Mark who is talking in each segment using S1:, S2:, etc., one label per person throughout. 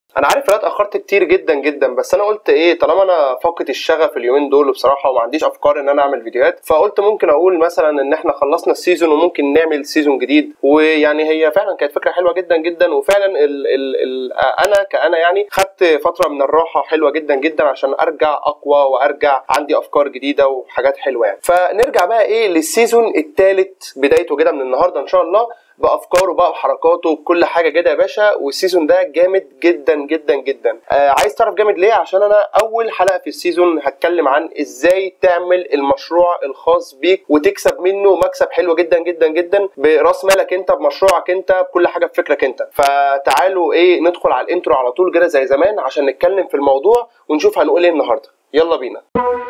S1: انا عارف ان انا اتاخرت كتير جدا جدا بس انا قلت ايه طالما انا فاقد الشغف اليومين دول بصراحه وما عنديش افكار ان انا اعمل فيديوهات فقلت ممكن اقول مثلا ان احنا خلصنا السيزون وممكن نعمل سيزون جديد ويعني هي فعلا كانت فكره حلوه جدا جدا وفعلا ال ال ال انا كانا يعني خدت فتره من الراحه حلوه جدا جدا عشان ارجع اقوى وارجع عندي افكار جديده وحاجات حلوه يعني فنرجع بقى ايه للسيزون الثالث بدايته كده من النهارده ان شاء الله بافكاره بقى وحركاته بكل حاجه كده يا باشا والسيزون ده جامد جدا جدا جدا آه عايز تعرف جامد ليه عشان انا اول حلقه في السيزون هتكلم عن ازاي تعمل المشروع الخاص بيك وتكسب منه مكسب حلو جدا جدا جدا براس مالك انت بمشروعك انت بكل حاجه بفكرك انت فتعالوا ايه ندخل على الانترو على طول كده زي زمان عشان نتكلم في الموضوع ونشوف هنقول ايه النهارده يلا بينا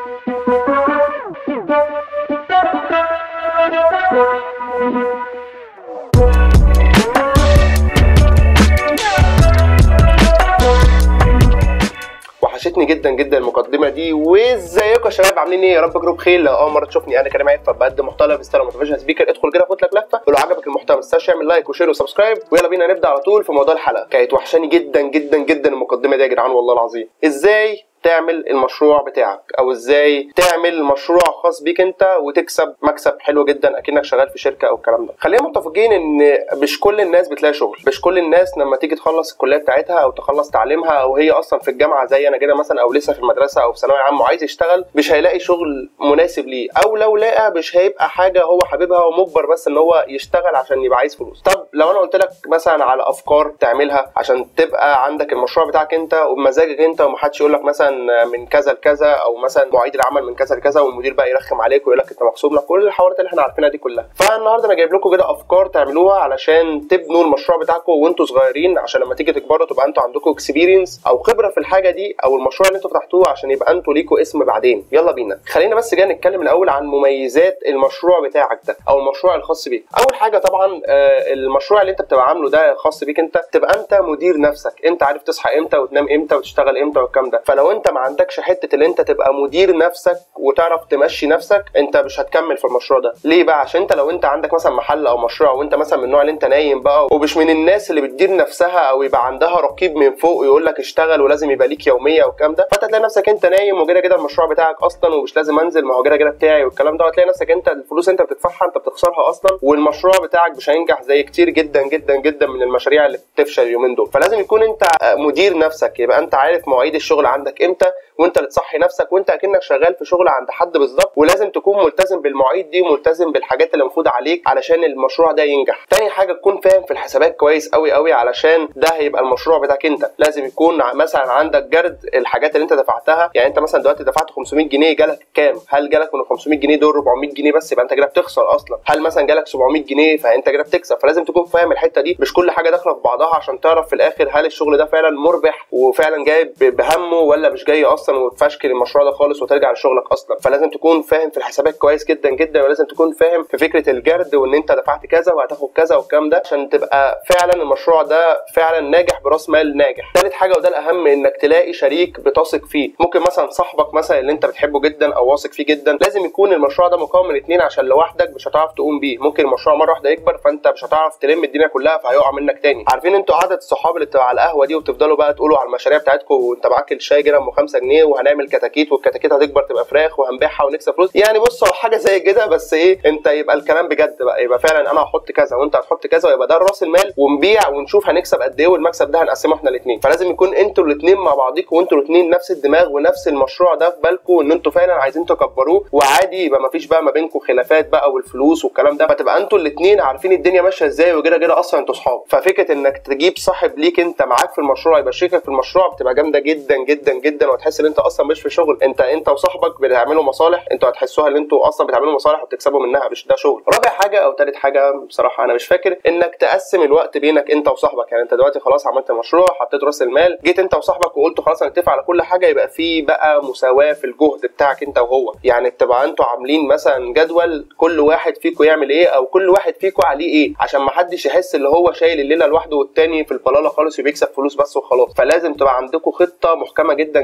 S1: وحشتني جدا جدا المقدمه دي وازيكم يا شباب عاملين ايه يا رب تكونوا بخير لو اول مره تشوفني انا كريم عيد بقدم محتوى بستايل موتيفيشن سبيكر ادخل كده خد لك لفه ولو عجبك المحتوى ما تنساش تعمل لايك وشير وسبسكرايب ويلا بينا نبدا على طول في موضوع الحلقه كانت وحشاني جدا جدا جدا المقدمه دي يا جدعان والله العظيم ازاي تعمل المشروع بتاعك او ازاي تعمل مشروع خاص بيك انت وتكسب مكسب حلو جدا اكنك شغال في شركه او الكلام ده خلينا متفقين ان مش كل الناس بتلاقي شغل مش كل الناس لما تيجي تخلص الكليه بتاعتها او تخلص تعليمها او هي اصلا في الجامعه زي انا كده مثلا او لسه في المدرسه او في ثانويه عامه وعايز يشتغل مش هيلاقي شغل مناسب ليه او لو لقى مش هيبقى حاجه هو حاببها ومجبر بس ان هو يشتغل عشان يبقى عايز فلوس طب لو انا قلت لك مثلا على افكار تعملها عشان تبقى عندك المشروع بتاعك انت وبمزاجك انت ومحدش يقول لك مثلا من كذا لكذا او مثلا مواعيد العمل من كذا لكذا والمدير بقى يرخم عليك ويقول لك انت مخصوم لك كل الحوارات اللي احنا عارفينها دي كلها فالنهارده انا جايب لكم كده افكار تعملوها علشان تبنوا المشروع بتاعكم وانتوا صغيرين عشان لما تيجي تكبروا تبقى انتوا عندكم اكسبيرينس او خبره في الحاجه دي او المشروع اللي انتوا فتحتوه عشان يبقى انتوا ليكوا اسم بعدين يلا بينا خلينا بس جاي نتكلم الاول عن مميزات المشروع بتاعك ده او المشروع الخاص بيك اول حاجه طبعا آه، المشروع اللي انت بتبقى عامله ده خاص بيك انت تبقى انت مدير نفسك انت عارف تصحى امتى وتنام امتى وتشتغل امتى والكلام ده فلو انت ما عندكش حته اللي انت تبقى مدير نفسك وتعرف تمشي نفسك انت مش هتكمل في المشروع ده ليه بقى عشان انت لو انت عندك مثلا محل او مشروع وانت مثلا من النوع اللي انت نايم بقى ومش من الناس اللي بتدير نفسها او يبقى عندها رقيب من فوق ويقول لك اشتغل ولازم يبقى ليك يوميه والكلام ده فانت تلاقي نفسك انت نايم وكده كده المشروع بتاعك اصلا ومش لازم انزل ما هو كده كده بتاعي والكلام ده هتلاقي نفسك انت الفلوس انت بتدفعها انت بتخسرها اصلا والمشروع بتاعك مش هينجح زي كتير جدا جدا جدا من المشاريع اللي بتفشل اليومين دول فلازم يكون انت مدير نفسك يبقى انت عارف مواعيد الشغل عندك امتى وانت اللي تصحي نفسك وانت اكنك شغال في شغل عند حد بالظبط ولازم تكون ملتزم بالمواعيد دي وملتزم بالحاجات اللي المفروض عليك علشان المشروع ده ينجح تاني حاجه تكون فاهم في الحسابات كويس قوي قوي علشان ده هيبقى المشروع بتاعك انت لازم يكون ع- مثلا عندك جرد الحاجات اللي انت دفعتها يعني انت مثلا دلوقتي دفعت 500 جنيه جالك كام هل جالك من ال 500 جنيه دول 400 جنيه بس يبقى انت كده بتخسر اصلا هل مثلا جالك 700 جنيه فانت كده بتكسب فلازم تكون فاهم الحته دي مش كل حاجه داخله في بعضها عشان تعرف في الاخر هل الشغل ده فعلا مربح وفعلا جاي ب- بهمه ولا مش جاي اصلا وتفشكل المشروع ده خالص وترجع لشغلك اصلا فلازم تكون فاهم في الحسابات كويس جدا جدا ولازم تكون فاهم في فكره الجرد وان انت دفعت كذا وهتاخد كذا والكلام ده عشان تبقى فعلا المشروع ده فعلا ناجح براس مال ناجح ثالث حاجه وده الاهم انك تلاقي شريك بتثق فيه ممكن مثلا صاحبك مثلا اللي انت بتحبه جدا او واثق فيه جدا لازم يكون المشروع ده مكون من اتنين عشان لوحدك مش هتعرف تقوم بيه ممكن المشروع مره واحده يكبر فانت مش هتعرف تلم الدنيا كلها فهيقع منك تاني عارفين انتوا قعده الصحاب اللي بتبقى على القهوه دي وتفضلوا بقى تقولوا على المشاريع بتاعتكم وانت معاك الشاي كده ام 5 جنيه وهنعمل كتاكيت والكتاكيت هتكبر تبقى فراخ وهنبيعها ونكسب فلوس يعني بص هو حاجه زي كده بس ايه انت يبقى الكلام بجد بقى يبقى فعلا انا هحط كذا وانت هتحط كذا ويبقى ده راس المال ونبيع ونشوف هنكسب قد ايه والمكسب ده هنقسمه احنا الاثنين فلازم يكون انتوا الاثنين مع بعضيكم وانتوا الاثنين نفس الدماغ ونفس المشروع ده في بالكم ان انتوا فعلا عايزين تكبروه وعادي يبقى مفيش بقى ما بينكم خلافات بقى والفلوس والكلام ده فتبقى انتوا الاثنين عارفين الدنيا ماشيه ازاي وكده كده اصلا انتوا صحاب ففكره انك تجيب صاحب ليك انت معاك في المشروع يبقى شريكك في المشروع بتبقى جامده جدا جدا جدا وتحس ان انت اصلا مش في شغل انت انت وصاحبك بتعملوا مصالح انتوا هتحسوها ان انتوا اصلا بتعملوا مصالح وبتكسبوا منها مش ده شغل رابع حاجه او ثالث حاجه بصراحه انا مش فاكر انك تقسم الوقت بينك انت وصاحبك يعني انت دلوقتي خلاص عملت مشروع حطيت راس المال جيت انت وصاحبك وقلتوا خلاص هنتفق على كل حاجه يبقى في بقى مساواه في الجهد بتاعك انت وهو يعني تبقى انتوا عاملين مثلا جدول كل واحد فيكم يعمل ايه او كل واحد فيكم عليه ايه عشان ما حدش يحس اللي هو شايل الليله لوحده والتاني في البلاله خالص وبيكسب فلوس بس وخلاص فلازم تبقى عندكم خطه محكمه جدا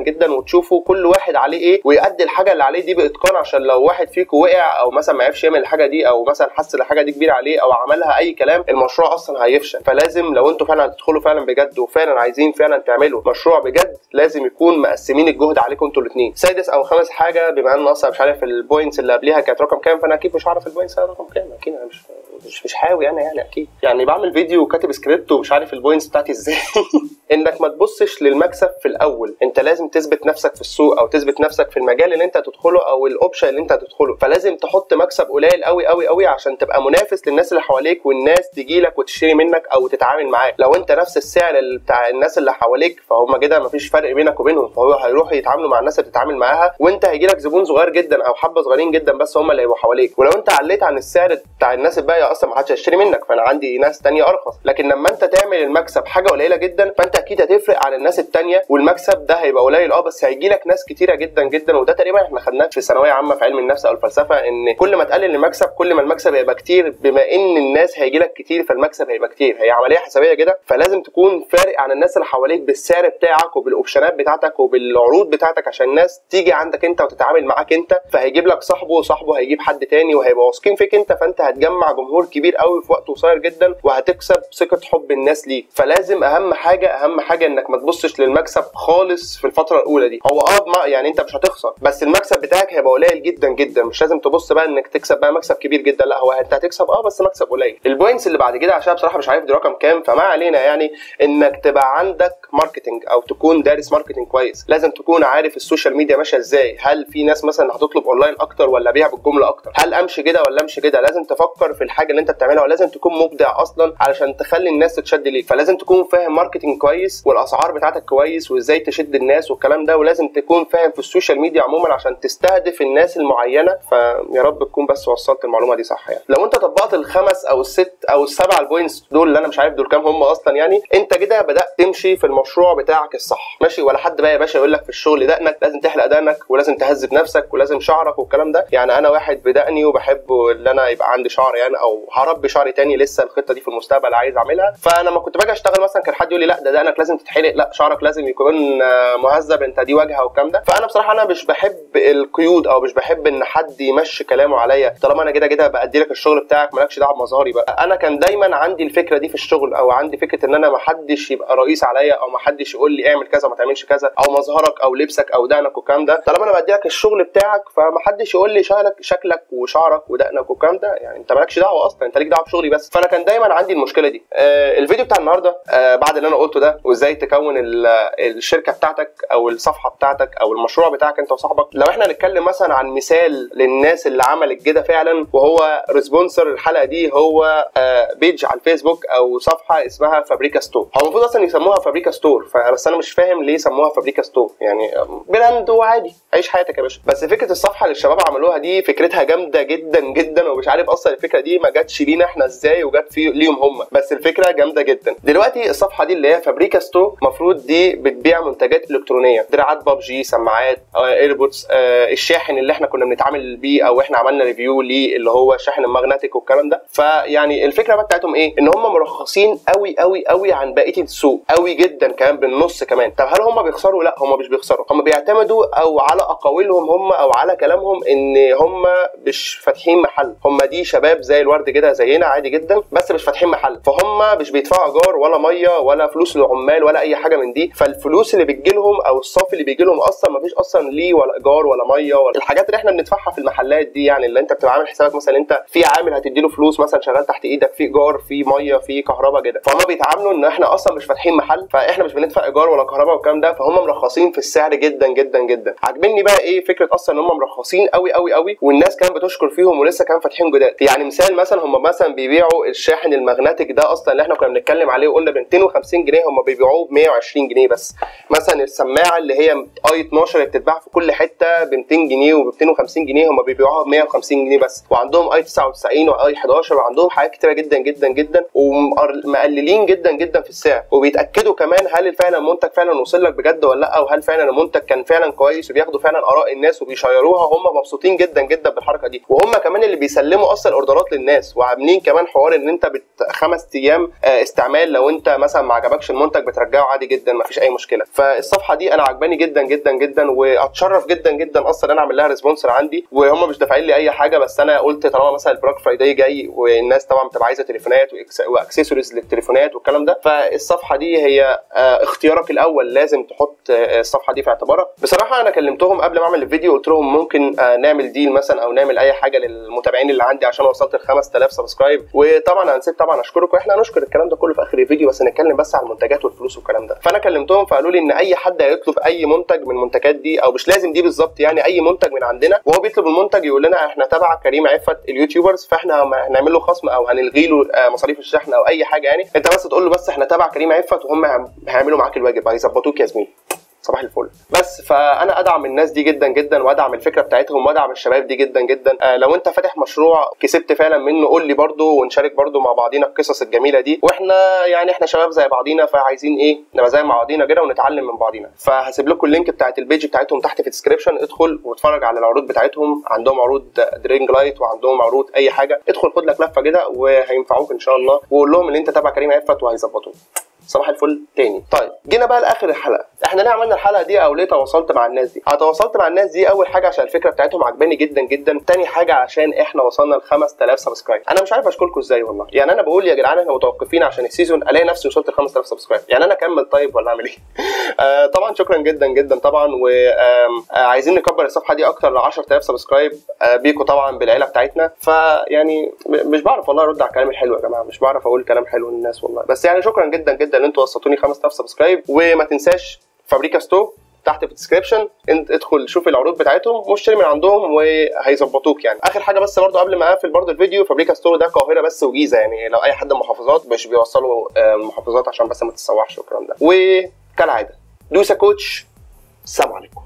S1: جدا وتشوفوا كل واحد عليه ايه ويأدي الحاجه اللي عليه دي باتقان عشان لو واحد فيكم وقع او مثلا ما عرفش يعمل الحاجه دي او مثلا حس ان الحاجه دي كبيره عليه او عملها اي كلام المشروع اصلا هيفشل فلازم لو انتوا فعلا هتدخلوا فعلا بجد وفعلا عايزين فعلا تعملوا مشروع بجد لازم يكون مقسمين الجهد عليكم انتوا الاثنين سادس او خامس حاجه بما ان اصلا مش عارف البوينتس اللي قبليها كانت رقم كام فانا اكيد مش عارف البوينتس رقم كام اكيد انا مش مش مش حاوي انا يعني اكيد يعني بعمل فيديو وكاتب سكريبت ومش عارف البوينتس بتاعتي ازاي انك ما تبصش للمكسب في الاول انت لازم تثبت نفسك في السوق او تثبت نفسك في المجال اللي انت هتدخله او الاوبشن اللي انت هتدخله فلازم تحط مكسب قليل قوي قوي قوي عشان تبقى منافس للناس اللي حواليك والناس تجي لك وتشتري منك او تتعامل معاك لو انت نفس السعر اللي بتاع الناس اللي حواليك فهم كده مفيش فرق بينك وبينهم فهو هيروحوا يتعاملوا مع الناس اللي بتتعامل معاها وانت هيجي لك زبون صغير جدا او حبه صغيرين جدا بس هم اللي هيبقوا حواليك ولو انت عليت عن السعر بتاع الناس الباقيه اصلا ما حدش هيشتري منك فانا عندي ناس تانية ارخص لكن لما انت تعمل المكسب حاجه قليله جدا فانت اكيد هتفرق عن الناس التانية والمكسب ده هيبقى قليل اه بس هيجي لك ناس كتيره جدا جدا وده تقريبا احنا خدناه في ثانويه عامه في علم النفس او الفلسفه ان كل ما تقلل المكسب كل ما المكسب هيبقى كتير بما ان الناس هيجي لك كتير فالمكسب هيبقى كتير هي عمليه حسابيه كده فلازم تكون فارق عن الناس اللي حواليك بالسعر بتاعك وبالاوبشنات بتاعتك وبالعروض بتاعتك عشان الناس تيجي عندك انت وتتعامل معاك انت فهيجيب لك صاحبه وصاحبه هيجيب حد تاني وهيبقى واثقين فيك انت فانت هتجمع جمهور كبير قوي في وقت قصير جدا وهتكسب ثقه حب الناس ليك فلازم اهم حاجه اهم حاجه انك ما تبصش للمكسب خالص في الفتره الاولى دي هو اه يعني انت مش هتخسر بس المكسب بتاعك هيبقى قليل جدا جدا مش لازم تبص بقى انك تكسب بقى مكسب كبير جدا لا هو انت هتكسب اه بس مكسب قليل البوينتس اللي بعد كده عشان بصراحه مش عارف دي رقم كام فما علينا يعني انك تبقى عندك ماركتنج او تكون دارس ماركتنج كويس لازم تكون عارف السوشيال ميديا ماشيه ازاي هل في ناس مثلا هتطلب اونلاين اكتر ولا بيع بالجمله اكتر هل امشي كده ولا امشي كده لازم تفكر في الحاجه اللي انت بتعملها ولازم تكون مبدع اصلا علشان تخلي الناس تتشد ليك فلازم تكون فاهم ماركتنج كويس والاسعار بتاعتك كويس وازاي تشد الناس والكلام ده ولازم تكون فاهم في السوشيال ميديا عموما عشان تستهدف الناس المعينه فيا رب تكون بس وصلت المعلومه دي صح يعني لو انت طبقت الخمس او الست او السبع البوينتس دول اللي انا مش عارف دول كام هم اصلا يعني انت كده بدات تمشي في المشروع بتاعك الصح ماشي ولا حد بقى يا باشا يقول لك في الشغل دقنك لازم تحلق دقنك ولازم تهذب نفسك ولازم شعرك والكلام ده يعني انا واحد بدقني وبحب ان انا يبقى عندي شعر يعني او هربي شعري تاني لسه الخطه دي في المستقبل عايز اعملها فانا لما كنت باجي اشتغل مثلا كان حد يقول لي لا ده دقنك لازم تتحلق لا شعرك لازم يكون مهذب انت دي واجهه والكلام ده فانا بصراحه انا مش بحب القيود او مش بحب ان حد يمشي كلامه عليا طالما انا كده كده بادي لك الشغل بتاعك مالكش دعوه بمظهري بقى انا كان دايما عندي الفكره دي في الشغل او عندي فكره ان انا ما حدش يبقى رئيس عليا او ما حدش يقول لي اعمل كذا ما تعملش كذا او مظهرك او لبسك او دقنك والكلام ده طالما انا بدي لك الشغل بتاعك فما حدش يقول لي شكلك شكلك وشعرك ودقنك والكلام ده يعني انت مالكش دعوه اصلا انت ليك دعوه بشغلي بس فانا كان دايما عندي المشكله دي آه الفيديو بتاع النهارده آه بعد اللي انا قلته ده وازاي تكون الشركه بتاعتك او الصفحه بتاعتك او المشروع بتاعك انت وصاحبك لو احنا هنتكلم مثلا عن مثال للناس اللي عملت كده فعلا وهو ريسبونسر الحلقه دي هو آه بيج على الفيسبوك او صفحه اسمها فابريكا ستور هو المفروض اصلا يسموها فابريكا ستور بس انا مش فاهم ليه سموها فابريكا ستور يعني براند وعادي عيش حياتك يا باشا بس فكره الصفحه اللي الشباب عملوها دي فكرتها جامده جدا جدا ومش عارف اصلا الفكره دي ما جاتش لينا احنا ازاي وجت في ليهم هم بس الفكره جامده جدا دلوقتي الصفحه دي اللي هي فابريكا ستور المفروض دي بتبيع منتجات الكترونيه دراعات ببجي سماعات ايربودز آه الشاحن اللي احنا كنا بنتعامل بيه او احنا عملنا ريفيو ليه اللي هو الشاحن المغناطيك والكلام ده فيعني الفكره بقى بتاعتهم ايه ان هم مرخصين قوي قوي قوي عن بقيه السوق قوي جدا كمان بالنص كمان طب هل هم بيخسروا لا هم مش بيخسروا هم بيعتمدوا او على اقاويلهم هم او على كلامهم ان هم مش فاتحين محل هم دي شباب زي الورد كده زينا عادي جدا بس مش فاتحين محل فهم مش بيدفعوا ايجار ولا ميه ولا فلوس للعمال ولا اي حاجه من دي فالفلوس اللي بتجي لهم او الصافي اللي بيجي لهم اصلا ما فيش اصلا ليه ولا ايجار ولا ميه ولا الحاجات اللي احنا بندفعها في المحلات دي يعني اللي انت بتبقى عامل حسابك مثلا انت في عامل هتدي له فلوس مثلا شغال تحت ايدك في ايجار في ميه في كهرباء كده فهم بيتعاملوا ان احنا اصلا مش فاتحين محل فاحنا مش بندفع ايجار ولا كهرباء والكلام ده فهم مرخصين في السعر جدا جدا جدا عاجبني بقى ايه فكره اصلا ان هم مرخصين قوي قوي قوي والناس كانت بتشكر فيهم ولسه كانوا فاتحين جداد يعني مثال مثلا هم مثلا بيبيعوا الشاحن المغناطيك ده اصلا اللي احنا كنا بنتكلم عليه وقلنا ب 250 جنيه هم بيبيعوه ب 120 جنيه بس مثلا السماعه اللي هي اي 12 اللي بتتباع في كل حته ب 200 جنيه وب 250 جنيه هم بيبيعوها ب 150 جنيه بس وعندهم اي 99 واي 11 وعندهم حاجات كتيره جدا جدا جدا ومقللين جدا جدا في السعر وبيتاكدوا كمان هل فعلا المنتج فعلا وصل لك بجد ولا لا او هل فعلا المنتج كان فعلا كويس وبياخدوا فعلا اراء الناس وبيشيروها هم مبسوطين جدا جدا بالحركه دي وهم كمان اللي بيسلموا اصلا اوردرات للناس وعاملين كمان حوار ان انت بت خمس ايام استعمال لو انت مثلا ما عجبكش المنتج بترجعه عادي جدا ما فيش اي مشكله فالصفحه دي دي انا عجباني جدا جدا جدا واتشرف جدا جدا اصلا انا اعمل لها ريسبونسر عندي وهم مش دافعين لي اي حاجه بس انا قلت طالما مثلا البلاك فرايداي جاي والناس طبعا بتبقى عايزه تليفونات واكسسوارز للتليفونات والكلام ده فالصفحه دي هي آه، اختيارك الاول لازم تحط آه، الصفحه دي في اعتبارك بصراحه انا كلمتهم قبل ما اعمل الفيديو قلت لهم ممكن آه، نعمل ديل مثلا او نعمل اي حاجه للمتابعين اللي عندي عشان وصلت ل 5000 سبسكرايب وطبعا انا نسيت طبعا اشكركم احنا هنشكر الكلام ده كله في اخر الفيديو بس نتكلم بس على المنتجات والفلوس والكلام ده فانا كلمتهم فقالوا لي ان اي حد هيطلب اي منتج من المنتجات دي او مش لازم دي بالظبط يعني اي منتج من عندنا وهو بيطلب المنتج يقول لنا احنا تبع كريم عفت اليوتيوبرز فاحنا هنعمل له خصم او هنلغي له آه، مصاريف الشحن او اي حاجه يعني انت بس تقول له بس احنا تبع كريم عفت وهم هيعملوا معاك الواجب هيظبطوك يا زميلي صباح الفل بس فانا ادعم الناس دي جدا جدا وادعم الفكره بتاعتهم وادعم الشباب دي جدا جدا آه لو انت فاتح مشروع كسبت فعلا منه قول لي برده ونشارك برده مع بعضينا القصص الجميله دي واحنا يعني احنا شباب زي بعضينا فعايزين ايه نبقى زي مع بعضينا كده ونتعلم من بعضينا فهسيب لكم اللينك بتاعت البيج بتاعتهم تحت في الديسكربشن ادخل واتفرج على العروض بتاعتهم عندهم عروض درينج لايت وعندهم عروض اي حاجه ادخل خد لك لفه كده وهينفعوك ان شاء الله وقول لهم ان انت تبع كريم عفت وهيظبطوك صباح الفل تاني طيب جينا بقى لاخر الحلقه احنا ليه عملنا الحلقه دي او ليه تواصلت مع الناس دي انا تواصلت مع الناس دي اول حاجه عشان الفكره بتاعتهم عجباني جدا جدا تاني حاجه عشان احنا وصلنا ل 5000 سبسكرايب انا مش عارف اشكركم ازاي والله يعني انا بقول يا جدعان احنا متوقفين عشان السيزون الاقي نفسي وصلت ل 5000 سبسكرايب يعني انا اكمل طيب ولا اعمل ايه آه طبعا شكرا جدا جدا طبعا وعايزين نكبر الصفحه دي اكتر ل 10000 سبسكرايب آه بيكو طبعا بالعيله بتاعتنا فيعني مش بعرف والله ارد على الكلام الحلو يا جماعه مش بعرف اقول كلام حلو للناس والله بس يعني شكرا جدا جدا ان انتوا وصلتوني 5000 سبسكرايب وما تنساش فابريكا ستو تحت في الديسكربشن انت ادخل شوف العروض بتاعتهم واشتري من عندهم وهيظبطوك يعني اخر حاجه بس برضو قبل ما اقفل برضو الفيديو فابريكا ستور ده القاهره بس وجيزه يعني لو اي حد من محافظات مش بيوصلوا آه، المحافظات عشان بس ما تتسوحش والكلام ده وكالعاده دوسا كوتش السلام عليكم